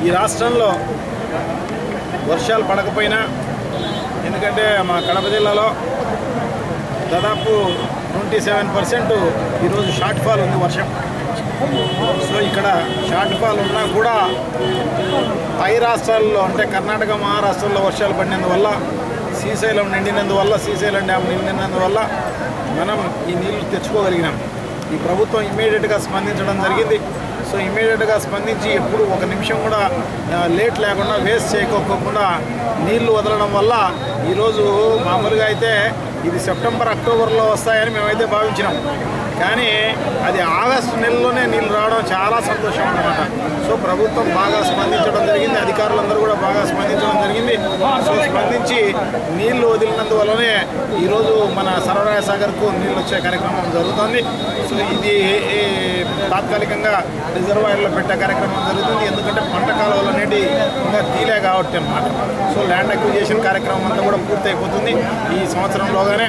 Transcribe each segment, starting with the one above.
ఈ రాష్ట్రంలో వర్షాలు పడకపోయినా ఎందుకంటే మా కడప జిల్లాలో దాదాపు ట్వంటీ సెవెన్ పర్సెంట్ ఈరోజు షార్ట్ ఫాల్ ఉంది వర్షం సో ఇక్కడ షార్ట్ ఫాల్ ఉన్నా కూడా పై రాష్ట్రాల్లో అంటే కర్ణాటక మహారాష్ట్రలో వర్షాలు పడినందువల్ల శ్రీశైలం నిండినందువల్ల శ్రీశైలం డ్యామ్ నిండినందువల్ల మనం ఈ నీళ్లు తెచ్చుకోగలిగినాం ఈ ప్రభుత్వం ఇమీడియట్గా స్పందించడం జరిగింది సో ఇమీడియట్గా స్పందించి ఎప్పుడు ఒక నిమిషం కూడా ఆ, లేట్ లేకుండా వేస్ట్ చేయకోకుండా నీళ్లు వదలడం వల్ల ఈరోజు మామూలుగా అయితే ఇది సెప్టెంబర్ అక్టోబర్లో వస్తాయని మేమైతే భావించినాం కానీ అది ఆగస్టు నెలలోనే నీళ్ళు రావడం చాలా సంతోషం అన్నమాట సో ప్రభుత్వం బాగా స్పందించడం జరిగింది అధికారులందరూ కూడా బాగా స్పందించడం జరిగింది సో స్పందించి నీళ్లు వదిలినందువల్లనే ఈరోజు మన సరవరాయ సాగర్కు నీళ్ళు వచ్చే కార్యక్రమం జరుగుతుంది సో ఇది ఈ, తాత్కాలికంగా రిజర్వాయర్లో పెట్టే కార్యక్రమం జరుగుతుంది ఎందుకంటే పంట కాలువలు అనేటి ఇంకా తీలే కాబట్టి అన్నమాట సో ల్యాండ్ అక్విజేషన్ కార్యక్రమం అంతా కూడా పూర్తయిపోతుంది ఈ సంవత్సరంలోగానే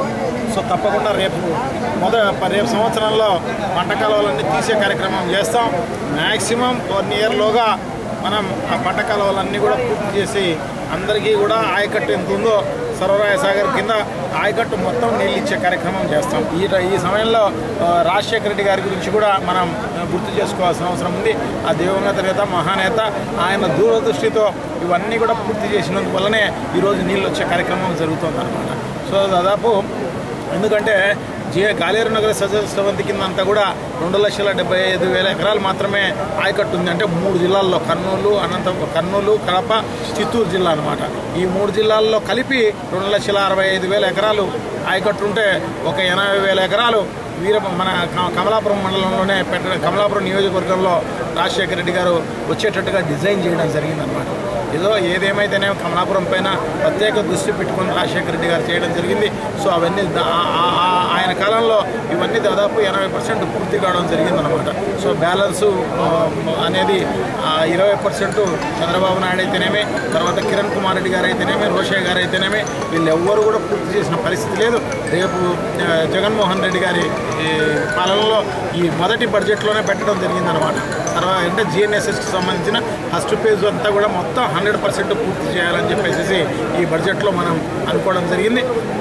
సో తప్పకుండా రేపు మొద రేపు సంవత్సరంలో పంట కాలువలన్నీ తీసే కార్యక్రమం చేస్తాం మ్యాక్సిమం వన్ ఇయర్లోగా మనం ఆ పంట కాలువలన్నీ కూడా పూర్తి చేసి అందరికీ కూడా ఆయకట్టు ఎంత ఉందో సర్వరాయ సాగర్ కింద ఆయకట్టు మొత్తం నీళ్ళు ఇచ్చే కార్యక్రమం చేస్తాం ఈ ఈ సమయంలో ఆ, రాజశేఖర రెడ్డి గారి గురించి కూడా మనం ఆ, గుర్తు చేసుకోవాల్సిన అవసరం ఉంది ఆ దివంగత నేత మహానేత ఆయన దూరదృష్టితో ఇవన్నీ కూడా పూర్తి చేసినందువల్లనే ఈరోజు నీళ్ళు వచ్చే కార్యక్రమం జరుగుతుంది అనమాట సో దాదాపు ఎందుకంటే జే గాలేరు నగర సజల స్రవంతి కింద అంతా కూడా రెండు లక్షల డెబ్బై ఐదు వేల ఎకరాలు మాత్రమే ఆయకట్టు ఉంది అంటే మూడు జిల్లాల్లో కర్నూలు అనంతపురం కర్నూలు కడప చిత్తూరు జిల్లా అనమాట ఈ మూడు జిల్లాల్లో కలిపి రెండు లక్షల అరవై ఐదు వేల ఎకరాలు ఆయకట్టు ఉంటే ఒక ఎనభై వేల ఎకరాలు వీర మన క- కమలాపురం మండలంలోనే పెట్ట కమలాపురం నియోజకవర్గంలో రాజశేఖర రెడ్డి గారు వచ్చేటట్టుగా డిజైన్ చేయడం జరిగిందనమాట ఏదో ఏదేమైతేనే కమలాపురం పైన ప్రత్యేక దృష్టి పెట్టుకొని రాజశేఖర రెడ్డి గారు చేయడం జరిగింది సో అవన్నీ దా- ఆ- ఆ- ఆ- ఆయన కాలంలో ఇవన్నీ దాదాపు ఎనభై పర్సెంట్ పూర్తి కావడం జరిగిందనమాట సో బ్యాలెన్సు ఆ, అనేది ఇరవై పర్సెంట్ చంద్రబాబు నాయుడు అయితేనేమి తర్వాత కిరణ్ కుమార్ రెడ్డి గారు అయితేనేమి రోషయ్య గారు అయితేనేమి వీళ్ళు ఎవ్వరు కూడా పూర్తి చేసిన పరిస్థితి లేదు రేపు ఆ, జగన్మోహన్ రెడ్డి గారి ఈ పాలనలో ఈ మొదటి బడ్జెట్లోనే పెట్టడం జరిగిందనమాట తర్వాత అంటే జిఎన్ఎస్ఎస్కి సంబంధించిన ఫస్ట్ పేజ్ అంతా కూడా మొత్తం హండ్రెడ్ పర్సెంట్ పూర్తి చేయాలని చెప్పేసి ఈ బడ్జెట్లో మనం అనుకోవడం జరిగింది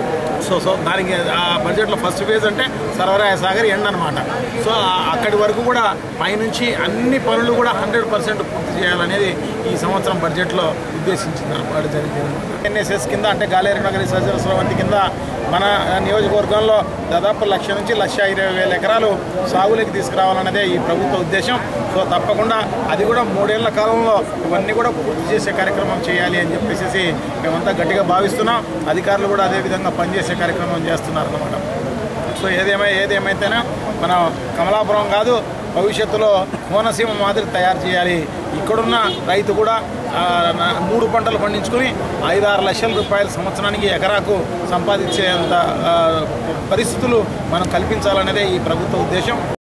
సో సో దానికి ఆ బడ్జెట్లో ఫస్ట్ ఫేజ్ అంటే సర్వరాయ సాగర్ ఎండ్ అనమాట సో ఆ- అక్కడి వరకు కూడా పైనుంచి అన్ని పనులు కూడా హండ్రెడ్ పర్సెంట్ పూర్తి చేయాలనేది ఈ సంవత్సరం బడ్జెట్లో ఉద్దేశించింది అనమాట జరిగింది ఎన్ఎస్ఎస్ కింద అంటే గాలేరు నగరి సజ్జల స్రవంతి కింద మన నియోజకవర్గంలో దాదాపు లక్ష నుంచి లక్ష ఇరవై వేల ఎకరాలు సాగులోకి తీసుకురావాలన్నదే ఈ ప్రభుత్వ ఉద్దేశం సో తప్పకుండా అది కూడా మూడేళ్ల కాలంలో ఇవన్నీ కూడా పూర్తి చేసే కార్యక్రమం చేయాలి అని చెప్పేసి మేమంతా గట్టిగా భావిస్తున్నాం అధికారులు కూడా అదే విధంగా పనిచేసే కార్యక్రమం చేస్తున్నారు అన్నమాట సో ఏదేమై ఏదేమైతేనే మనం కమలాపురం కాదు భవిష్యత్తులో కోనసీమ మాదిరి తయారు చేయాలి ఇక్కడున్న రైతు కూడా ఆ, నా- మూడు పంటలు పండించుకుని ఐదు ఆరు లక్షల రూపాయల సంవత్సరానికి ఎకరాకు సంపాదించేంత ఆ, పరిస్థితులు మనం కల్పించాలనేదే ఈ ప్రభుత్వ ఉద్దేశం